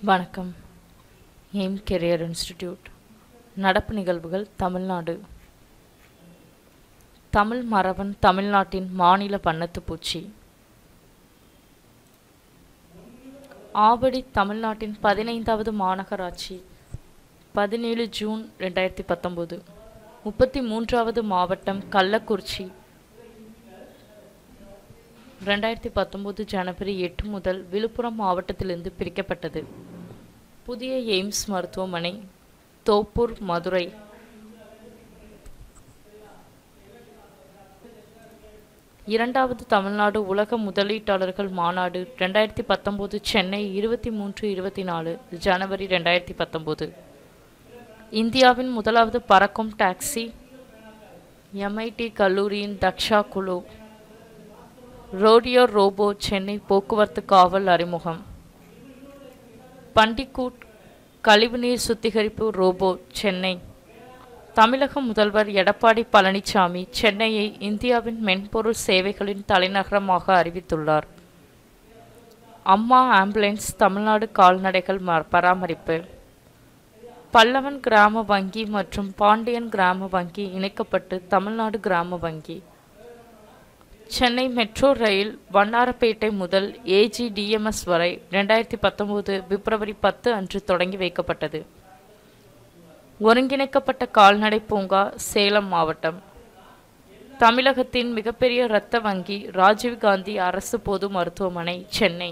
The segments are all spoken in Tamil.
வணக்கம் எய்ம் கெரியர் இன்ஸ்டிடியூட் நடப்பு நிகழ்வுகள் தமிழ்நாடு தமிழ் மரபன் தமிழ்நாட்டின் மாநில வண்ணத்துப் பூச்சி ஆவடி தமிழ்நாட்டின் பதினைந்தாவது மாநகராட்சி பதினேழு ஜூன் ரெண்டாயிரத்தி பத்தொம்போது முப்பத்தி மூன்றாவது மாவட்டம் கள்ளக்குறிச்சி ரெண்டாயிரத்தி பத்தொம்போது ஜனவரி எட்டு முதல் விழுப்புரம் மாவட்டத்திலிருந்து பிரிக்கப்பட்டது புதிய எய்ம்ஸ் மருத்துவமனை தோப்பூர் மதுரை இரண்டாவது தமிழ்நாடு உலக முதலீட்டாளர்கள் மாநாடு ரெண்டாயிரத்தி பத்தொம்போது சென்னை இருபத்தி மூன்று இருபத்தி நாலு ஜனவரி ரெண்டாயிரத்தி பத்தொம்போது இந்தியாவின் முதலாவது பறக்கும் டாக்ஸி எம்ஐடி கல்லூரியின் தக்ஷா குழு ரோடியோ ரோபோ சென்னை போக்குவரத்து காவல் அறிமுகம் பண்டிக்கூட் கழிவுநீர் சுத்திகரிப்பு ரோபோ சென்னை தமிழக முதல்வர் எடப்பாடி பழனிசாமி சென்னையை இந்தியாவின் மென்பொருள் சேவைகளின் தலைநகரமாக அறிவித்துள்ளார் அம்மா ஆம்புலன்ஸ் தமிழ்நாடு கால்நடைகள் ம- பராமரிப்பு பல்லவன் கிராம வங்கி மற்றும் பாண்டியன் கிராம வங்கி இணைக்கப்பட்டு தமிழ்நாடு கிராம வங்கி சென்னை மெட்ரோ ரயில் வண்ணாரப்பேட்டை முதல் ஏஜிடிஎம்எஸ் வரை ரெண்டாயிரத்தி பத்தொம்போது பிப்ரவரி பத்து அன்று தொடங்கி வைக்கப்பட்டது ஒருங்கிணைக்கப்பட்ட கால்நடை பூங்கா சேலம் மாவட்டம் தமிழகத்தின் மிகப்பெரிய இரத்த வங்கி ராஜீவ்காந்தி அரசு பொது மருத்துவமனை சென்னை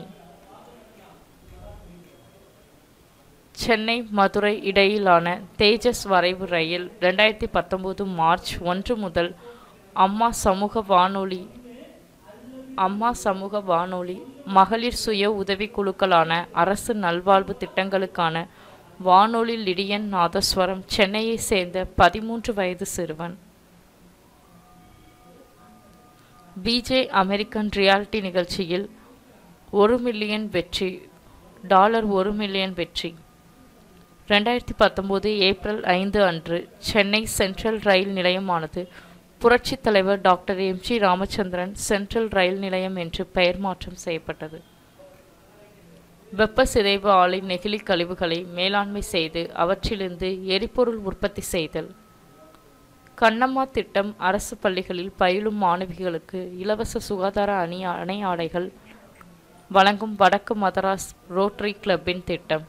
சென்னை மதுரை இடையிலான தேஜஸ் வரைவு ரயில் ரெண்டாயிரத்தி பத்தொம்போது மார்ச் ஒன்று முதல் அம்மா சமூக வானொலி அம்மா சமூக வானொலி மகளிர் சுய உதவிக்குழுக்களான அரசு நல்வாழ்வு திட்டங்களுக்கான வானொலி லிடியன் நாதஸ்வரம் சென்னையை சேர்ந்த பதிமூன்று வயது சிறுவன் பிஜே அமெரிக்கன் ரியாலிட்டி நிகழ்ச்சியில் ஒரு மில்லியன் வெற்றி டாலர் ஒரு மில்லியன் வெற்றி ரெண்டாயிரத்தி பத்தொம்போது ஏப்ரல் ஐந்து அன்று சென்னை சென்ட்ரல் ரயில் நிலையமானது புரட்சித் தலைவர் டாக்டர் எம்ஜி ராமச்சந்திரன் சென்ட்ரல் ரயில் நிலையம் என்று பெயர் மாற்றம் செய்யப்பட்டது வெப்ப சிதைவு ஆலை நெகிழி கழிவுகளை மேலாண்மை செய்து அவற்றிலிருந்து எரிபொருள் உற்பத்தி செய்தல் கண்ணம்மா திட்டம் அரசு பள்ளிகளில் பயிலும் மாணவிகளுக்கு இலவச சுகாதார அணி அணை ஆடைகள் வழங்கும் வடக்கு மதராஸ் ரோட்டரி கிளப்பின் திட்டம்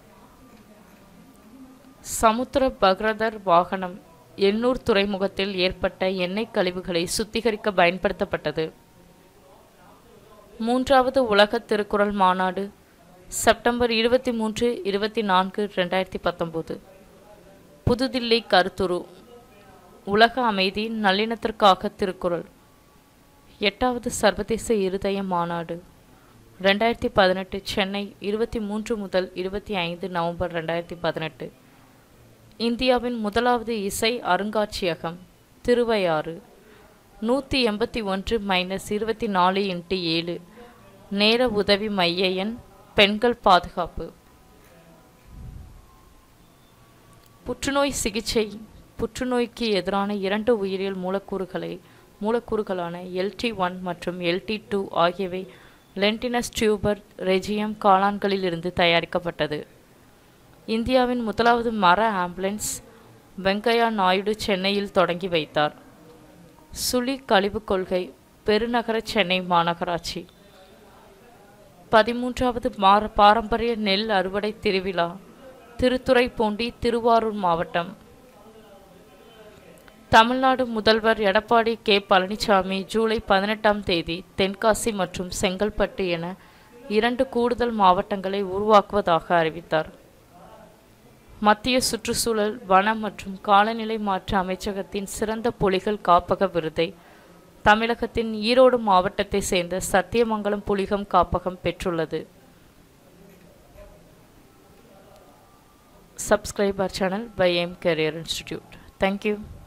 சமுத்திர பக்ரதர் வாகனம் எண்ணூர் துறைமுகத்தில் ஏற்பட்ட எண்ணெய் கழிவுகளை சுத்திகரிக்க பயன்படுத்தப்பட்டது மூன்றாவது உலக திருக்குறள் மாநாடு செப்டம்பர் இருபத்தி மூன்று இருபத்தி நான்கு ரெண்டாயிரத்தி பத்தொம்போது புதுதில்லி கருத்துரு உலக அமைதி நல்லிணத்திற்காக திருக்குறள் எட்டாவது சர்வதேச இருதய மாநாடு ரெண்டாயிரத்தி பதினெட்டு சென்னை இருபத்தி மூன்று முதல் இருபத்தி ஐந்து நவம்பர் ரெண்டாயிரத்தி பதினெட்டு இந்தியாவின் முதலாவது இசை அருங்காட்சியகம் திருவையாறு நூற்றி எண்பத்தி ஒன்று மைனஸ் இருபத்தி நாலு இன்ட்டு ஏழு நேர உதவி மைய எண் பெண்கள் பாதுகாப்பு புற்றுநோய் சிகிச்சை புற்றுநோய்க்கு எதிரான இரண்டு உயிரியல் மூலக்கூறுகளை மூலக்கூறுகளான எல்டி ஒன் மற்றும் எல்டி டூ ஆகியவை லென்டினஸ் டியூபர் ரெஜியம் காளான்களிலிருந்து தயாரிக்கப்பட்டது இந்தியாவின் முதலாவது மர ஆம்புலன்ஸ் வெங்கையா நாயுடு சென்னையில் தொடங்கி வைத்தார் சுழி கழிவு கொள்கை பெருநகர சென்னை மாநகராட்சி பதிமூன்றாவது மார பாரம்பரிய நெல் அறுவடை திருவிழா திருத்துறைப்பூண்டி திருவாரூர் மாவட்டம் தமிழ்நாடு முதல்வர் எடப்பாடி கே பழனிசாமி ஜூலை பதினெட்டாம் தேதி தென்காசி மற்றும் செங்கல்பட்டு என இரண்டு கூடுதல் மாவட்டங்களை உருவாக்குவதாக அறிவித்தார் மத்திய சுற்றுச்சூழல் வன மற்றும் காலநிலை மாற்ற அமைச்சகத்தின் சிறந்த புலிகள் காப்பக விருதை தமிழகத்தின் ஈரோடு மாவட்டத்தை சேர்ந்த சத்தியமங்கலம் புலிகம் காப்பகம் பெற்றுள்ளது subscribe our channel by M Career Institute. Thank you.